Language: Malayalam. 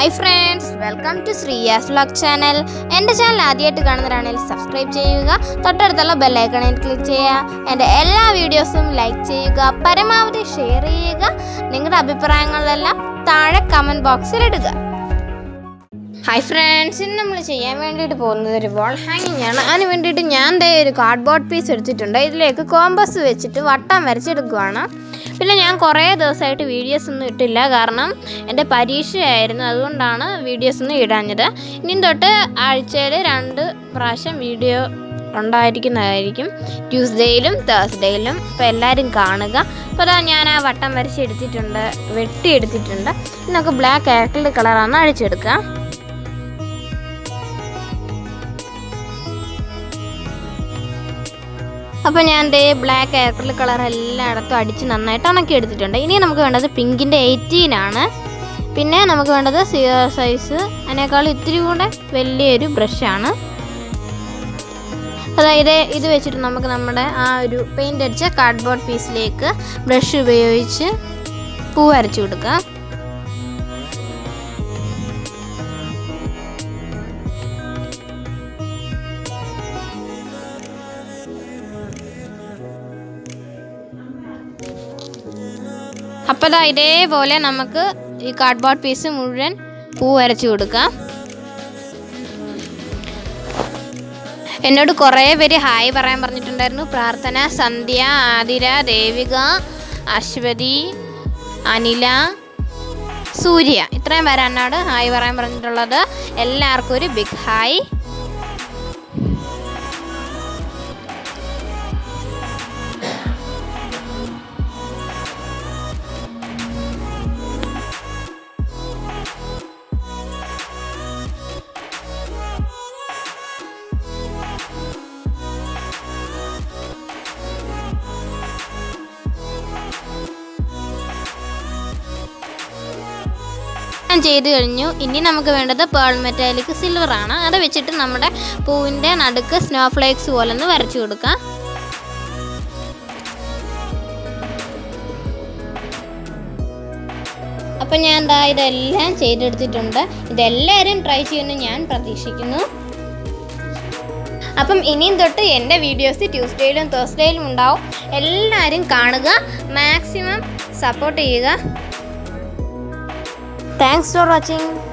hi friends welcome to Shreyas vlog channel എൻ്റെ ചാനൽ ആദ്യമായിട്ട് കാണുന്നവരാണെങ്കിൽ സബ്സ്ക്രൈബ് ചെയ്യുക തൊട്ടടുത്തുള്ള ബെല്ലൈക്കണിൽ ക്ലിക്ക് ചെയ്യുക എൻ്റെ എല്ലാ വീഡിയോസും ലൈക്ക് ചെയ്യുക പരമാവധി ഷെയർ ചെയ്യുക നിങ്ങളുടെ അഭിപ്രായങ്ങളെല്ലാം താഴെ കമൻറ്റ് ബോക്സിൽ ഇടുക ഹായ് ഫ്രണ്ട്സ് ഇന്ന് നമ്മൾ ചെയ്യാൻ വേണ്ടിയിട്ട് പോകുന്നത് ഒരു വാൾ ഹാങ്ങിങ് ആണ് അതിന് വേണ്ടിയിട്ട് ഞാൻ ദേ ഒരു കാർഡ്ബോർഡ് പീസ് എടുത്തിട്ടുണ്ട് ഇതിലേക്ക് കോമ്പസ് വെച്ചിട്ട് വട്ടം വരച്ചെടുക്കുവാണ് പിന്നെ ഞാൻ കുറേ ദിവസമായിട്ട് വീഡിയോസ് ഒന്നും ഇട്ടില്ല കാരണം എൻ്റെ പരീക്ഷയായിരുന്നു അതുകൊണ്ടാണ് വീഡിയോസ് ഒന്നും ഇടാഞ്ഞത് ഇനിയും തൊട്ട് ആഴ്ചയിൽ രണ്ട് പ്രാവശ്യം വീഡിയോ ഉണ്ടായിരിക്കുന്നതായിരിക്കും ട്യൂസ്ഡേയിലും തേഴ്സ്ഡേയിലും അപ്പോൾ എല്ലാവരും കാണുക അപ്പോൾ അതാ ഞാൻ ആ വട്ടം വരച്ചെടുത്തിട്ടുണ്ട് വെട്ടിയെടുത്തിട്ടുണ്ട് ഇനി നമുക്ക് ബ്ലാക്ക് ആക്രിലിക് കളറാണ് അഴിച്ചെടുക്കുക അപ്പോൾ ഞാൻ ദേ ബ്ലാക്ക് ആക്രിൽ കളർ എല്ലായിടത്തും അടിച്ച് നന്നായിട്ട് ഉണക്കി എടുത്തിട്ടുണ്ട് ഇനി നമുക്ക് വേണ്ടത് പിങ്കിൻ്റെ എയ്റ്റീൻ ആണ് പിന്നെ നമുക്ക് വേണ്ടത് സിയോ സൈസ് അതിനേക്കാൾ ഇത്തിരി കൂടെ വലിയൊരു ബ്രഷാണ് അതായത് ഇത് വെച്ചിട്ട് നമുക്ക് നമ്മുടെ ആ ഒരു പെയിൻ്റ് അടിച്ച കാർഡ്ബോർഡ് പീസിലേക്ക് ബ്രഷ് ഉപയോഗിച്ച് പൂ വരച്ചു കൊടുക്കാം അപ്പോൾ ദാ ഇതേപോലെ നമുക്ക് ഈ കാർഡ്ബോർഡ് പീസ് മുഴുവൻ പൂ വരച്ചു കൊടുക്കാം എന്നോട് കുറേ പേര് ഹായ് പറയാൻ പറഞ്ഞിട്ടുണ്ടായിരുന്നു പ്രാർത്ഥന സന്ധ്യ ആതിര ദേവിക അശ്വതി അനില സൂര്യ ഇത്രയും പേര് എന്നോട് ഹായ് പറയാൻ പറഞ്ഞിട്ടുള്ളത് എല്ലാവർക്കും ഒരു ബിഗ് ഹായ് ഞാൻ ചെയ്ത് കഴിഞ്ഞു ഇനി നമുക്ക് വേണ്ടത് പേൾ മെറ്റാലിക് സിൽവർ ആണ് അത് വെച്ചിട്ട് നമ്മുടെ പൂവിൻ്റെ നടുക്ക് സ്നോ ഫ്ലേക്സ് പോലെ ഒന്ന് വരച്ചു കൊടുക്കാം അപ്പം ഞാൻ എന്താ ഇതെല്ലാം ചെയ്തെടുത്തിട്ടുണ്ട് ഇതെല്ലാവരും ട്രൈ ചെയ്യുമെന്ന് ഞാൻ പ്രതീക്ഷിക്കുന്നു അപ്പം ഇനിയും തൊട്ട് എൻ്റെ വീഡിയോസ് ട്യൂസ്ഡേയിലും തേഴ്സ്ഡേയിലും ഉണ്ടാവും എല്ലാവരും കാണുക മാക്സിമം സപ്പോർട്ട് ചെയ്യുക താങ്ക്സ് ഫോർ വാച്ചിങ്